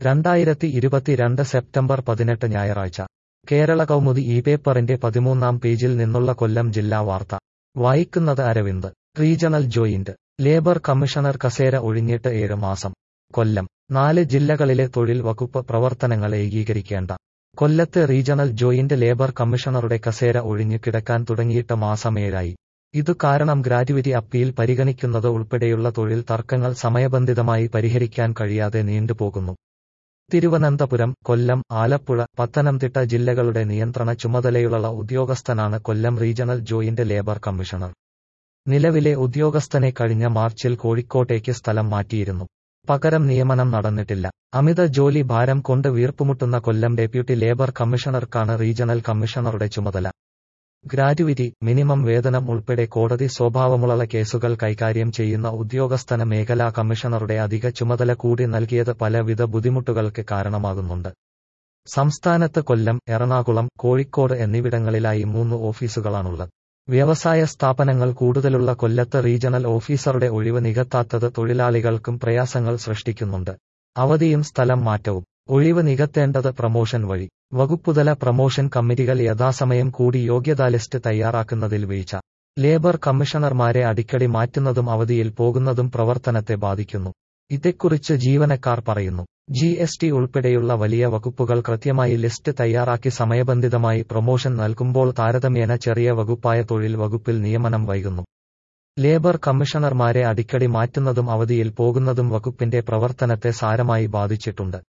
രണ്ടായിരത്തി ഇരുപത്തിരണ്ട് സെപ്റ്റംബർ പതിനെട്ട് ഞായറാഴ്ച കേരള കൗമുദി ഈ പേപ്പറിന്റെ പതിമൂന്നാം പേജിൽ നിന്നുള്ള കൊല്ലം ജില്ലാ വാർത്ത വായിക്കുന്നത് Aravind regional joint labour commissioner കസേര ഒഴിഞ്ഞിട്ട് ഏഴ് മാസം കൊല്ലം നാല് ജില്ലകളിലെ തൊഴിൽ വകുപ്പ് പ്രവർത്തനങ്ങൾ ഏകീകരിക്കേണ്ട കൊല്ലത്ത് റീജണൽ ജോയിന്റ് ലേബർ കമ്മീഷണറുടെ കസേര ഒഴിഞ്ഞു കിടക്കാൻ തുടങ്ങിയിട്ട് മാസം ഏഴായി ഇതു കാരണം ഗ്രാറ്റുവിറ്റി അപ്പീൽ പരിഗണിക്കുന്നത് ഉൾപ്പെടെയുള്ള തൊഴിൽ തർക്കങ്ങൾ സമയബന്ധിതമായി പരിഹരിക്കാൻ കഴിയാതെ നീണ്ടുപോകുന്നു തിരുവനന്തപുരം കൊല്ലം ആലപ്പുഴ പത്തനംതിട്ട ജില്ലകളുടെ നിയന്ത്രണ ചുമതലയുള്ള ഉദ്യോഗസ്ഥനാണ് Kollam regional joint labour commissioner നിലവിലെ ഉദ്യോഗസ്ഥനെ കഴിഞ്ഞ മാർച്ചിൽ കോഴിക്കോട്ടേക്ക് സ്ഥലം മാറ്റിയിരുന്നു പകരം നിയമനം നടന്നിട്ടില്ല അമിത ജോലി ഭാരം കൊണ്ട് വീർപ്പുമുട്ടുന്ന കൊല്ലം ഡെപ്യൂട്ടി ലേബർ കമ്മീഷണർക്കാണ് റീജണൽ കമ്മീഷണറുടെ ചുമതല ഗ്രാറ്റുവിറ്റി മിനിമം വേതനം ഉൾപ്പെടെ കോടതി സ്വഭാവമുള്ള കേസുകൾ കൈകാര്യം ചെയ്യുന്ന ഉദ്യോഗസ്ഥന മേഖലാ കമ്മീഷണറുടെ അധിക ചുമതല കൂടി നൽകിയത് പലവിധ ബുദ്ധിമുട്ടുകൾക്ക് കാരണമാകുന്നുണ്ട് സംസ്ഥാനത്ത് കൊല്ലം എറണാകുളം കോഴിക്കോട് എന്നിവിടങ്ങളിലായി മൂന്ന് ഓഫീസുകളാണുള്ളത് വ്യവസായ സ്ഥാപനങ്ങൾ കൂടുതലുള്ള കൊല്ലത്ത് റീജണൽ ഓഫീസറുടെ ഒഴിവ് നികത്താത്തത് തൊഴിലാളികൾക്കും പ്രയാസങ്ങൾ സൃഷ്ടിക്കുന്നുണ്ട് അവധിയും സ്ഥലം മാറ്റവും ഒഴിവ് നികത്തേണ്ടത് പ്രമോഷൻ വഴി വകുപ്പുതല പ്രമോഷൻ കമ്മിറ്റികൾ യഥാസമയം കൂടി യോഗ്യതാ ലിസ്റ്റ് തയ്യാറാക്കുന്നതിൽ വീഴ്ച ലേബർ കമ്മീഷണർമാരെ അടിക്കടി മാറ്റുന്നതും അവധിയിൽ പോകുന്നതും പ്രവർത്തനത്തെ ബാധിക്കുന്നു ഇതേക്കുറിച്ച് ജീവനക്കാർ പറയുന്നു ജി എസ് ടി ഉൾപ്പെടെയുള്ള വലിയ വകുപ്പുകൾ കൃത്യമായി ലിസ്റ്റ് തയ്യാറാക്കി സമയബന്ധിതമായി പ്രൊമോഷൻ നൽകുമ്പോൾ താരതമ്യേന ചെറിയ വകുപ്പായ തൊഴിൽ വകുപ്പിൽ നിയമനം വൈകുന്നു ലേബർ കമ്മീഷണർമാരെ അടിക്കടി മാറ്റുന്നതും അവധിയിൽ പോകുന്നതും വകുപ്പിന്റെ പ്രവർത്തനത്തെ സാരമായി ബാധിച്ചിട്ടുണ്ട്